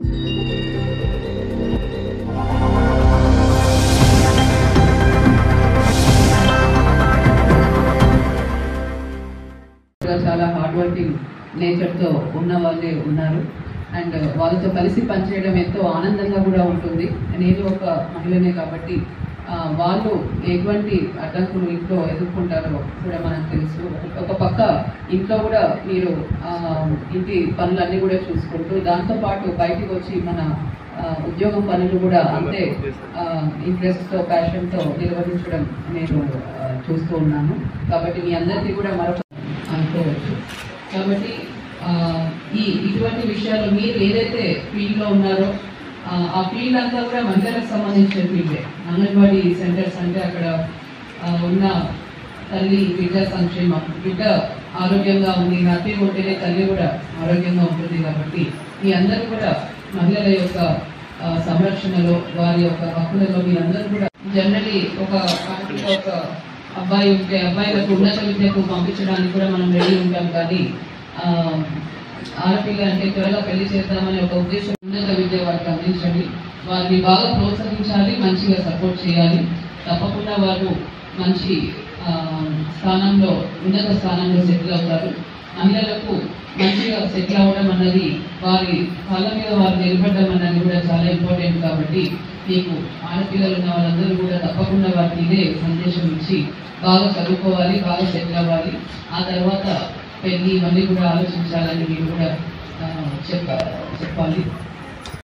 కూడా చాలా hard working నేచర్తో ఉన్న వాళ్ళే ఉన్నారు అండ్ వాళ్ళతో కలిసి పనిచేయడం ఎంతో ఆనందంగా కూడా ఉంటుంది నేను ఒక మహిళనే కాబట్టి ఆ, వాళ్ళు ఎటువంటి అడ్డంకులు ఇంట్లో ఎదుర్కొంటారో కూడా మనకు తెలుసు ఒక పక్క ఇంట్లో కూడా మీరు ఆ, ఇంటి పనులన్నీ కూడా చూసుకుంటూ దాంతోపాటు బయటికి వచ్చి మన ఆ, ఉద్యోగం పనులు కూడా అంతే ఇంట్రెస్ట్తో ప్యాషన్తో నిర్వహించడం నేను ఆ, చూస్తూ ఉన్నాను కాబట్టి మీ అందరికీ కూడా మరొక అనుకోవచ్చు కాబట్టి ఆ, ఈ ఇటువంటి విషయాలు మీరు ఏదైతే ఫీల్డ్లో ఉన్నారో ఆ, ఆ ఫీల్డ్ అంతా కూడా మహిళలకు సంబంధించిన ఫీల్డే అంగన్వాడీ సెంటర్స్ అంటే అక్కడ ఆ, ఉన్న తల్లి బిడ్డ సంక్షేమం బిడ్డ ఆరోగ్యంగా ఉంది హ్యాపీగా ఉంటేనే తల్లి కూడా ఆరోగ్యంగా ఉంటుంది కాబట్టి మీ అందరూ కూడా మహిళల యొక్క ఆ, సంరక్షణలో వారి యొక్క హక్కులలో మీరందరూ కూడా జనరలీ ఒక పార్టీలో ఒక అబ్బాయి ఉంటే అబ్బాయిలకు ఉన్నత విద్యకు పంపించడానికి కూడా మనం రెడీ ఉంటాం కానీ ఆ, ఆడపిల్ల అంటే త్వరగా పెళ్లి చేద్దామనే ఒక ఉద్దేశం ఉన్నత విద్య వారికి అందించండి వారిని బాగా ప్రోత్సహించాలి మంచిగా సపోర్ట్ చేయాలి తప్పకుండా వారు మంచి ఆ, స్థానంలో ఉన్నత స్థానంలో సెటిల్ అవుతారు మహిళలకు మంచిగా సెటిల్ అవ్వడం అన్నది వారి కాళ్ళ మీద వారు నిలబడడం అన్నది కూడా చాలా ఇంపార్టెంట్ కాబట్టి మీకు ఆడపిల్లలు ఉన్న వాళ్ళందరూ కూడా తప్పకుండా వారికి ఇదే సందేశం ఇచ్చి బాగా చదువుకోవాలి బాగా సెటిల్ అవ్వాలి ఆ తర్వాత పెళ్లి ఇవన్నీ కూడా ఆలోచించాలని మీరు కూడా ఆ, చెప్ప చెప్పాలి